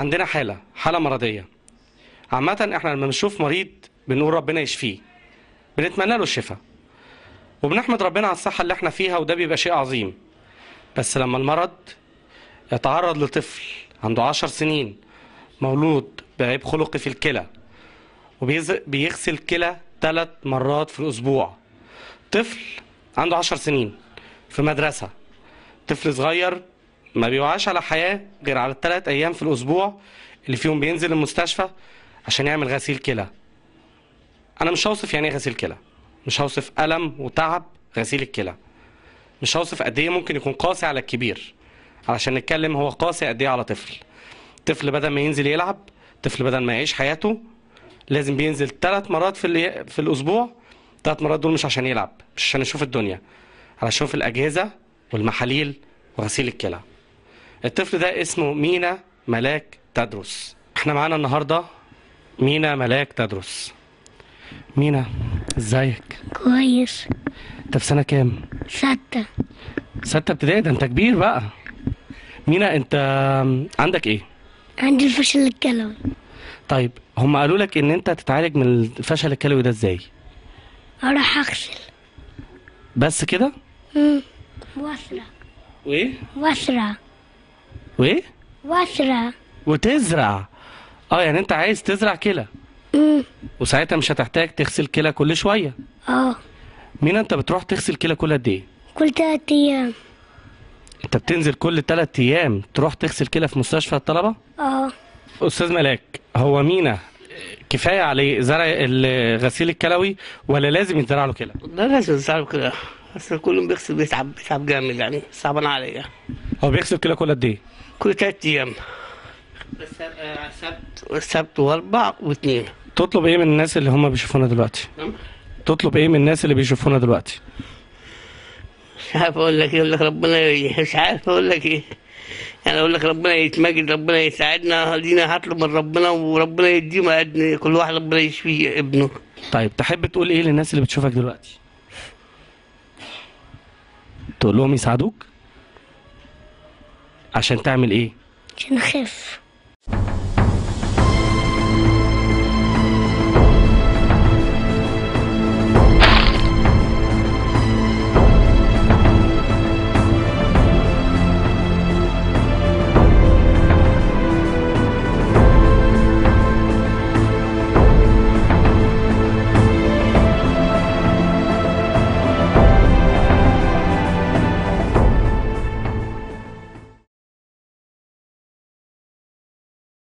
عندنا حالة حالة مرضية عامة احنا لما بنشوف مريض بنقول ربنا يشفيه بنتمنى له الشفاء وبنحمد ربنا على الصحة اللي احنا فيها وده بيبقى شيء عظيم بس لما المرض يتعرض لطفل عنده عشر سنين مولود بعيب خلقي في الكلى وبيغسل كلى ثلاث مرات في الأسبوع طفل عنده عشر سنين في مدرسة طفل صغير ما بيوعاش على حياة غير على الثلاث أيام في الأسبوع اللي فيهم بينزل المستشفى عشان يعمل غسيل كلى أنا مش هوصف يعني إيه غسيل كلى مش هوصف ألم وتعب غسيل الكلى مش هوصف قد إيه ممكن يكون قاسي على الكبير علشان نتكلم هو قاسي قد إيه على طفل طفل بدل ما ينزل يلعب طفل بدل ما يعيش حياته لازم بينزل ثلاث مرات في ال- في الأسبوع ثلاث مرات دول مش عشان يلعب مش عشان يشوف الدنيا علشان يشوف الأجهزة والمحاليل وغسيل الكلى الطفل ده اسمه مينا ملاك تدرس احنا معانا النهارده مينا ملاك تدرس مينا ازيك كويس انت في سنه كام ستة سته ابتدائي ده انت كبير بقى مينا انت عندك ايه عندي الفشل الكلوي طيب هم قالوا لك ان انت تتعالج من الفشل الكلوي ده ازاي أروح أغسل بس كده مم. وأسرع وايه وأسرع وايه وأسرع وتزرع اه يعني انت عايز تزرع كلى مم. وساعتها مش هتحتاج تغسل كلى كل شويه اه مينا انت بتروح تغسل كلى كل قد ايه كل تلات أيام انت بتنزل كل ثلاث ايام تروح تغسل كلى في مستشفى الطلبه اه استاذ ملاك هو مينا كفايه عليه زرع الغسيل الكلوي ولا لازم يتزرع له كلى لا لازم تعرف كده بس كل بيغسل بيتعب بيتعب جامد يعني صعبان عليا هو بيغسل كلى كل قد ايه كل تلات ايام السبت والسبت واربع واثنين تطلب ايه من الناس اللي هم بيشوفونا دلوقتي تطلب ايه من الناس اللي بيشوفونا دلوقتي مش عارف اقول لك ايه اقول لك ربنا ي- مش عارف اقول لك ايه يعني اقول لك ربنا يتمجد ربنا يساعدنا لينا هطلب من ربنا وربنا يديه ما قد كل واحد ربنا يشفيه ابنه طيب تحب تقول ايه للناس اللي بتشوفك دلوقتي تقول لهم يساعدوك عشان تعمل ايه عشان أخف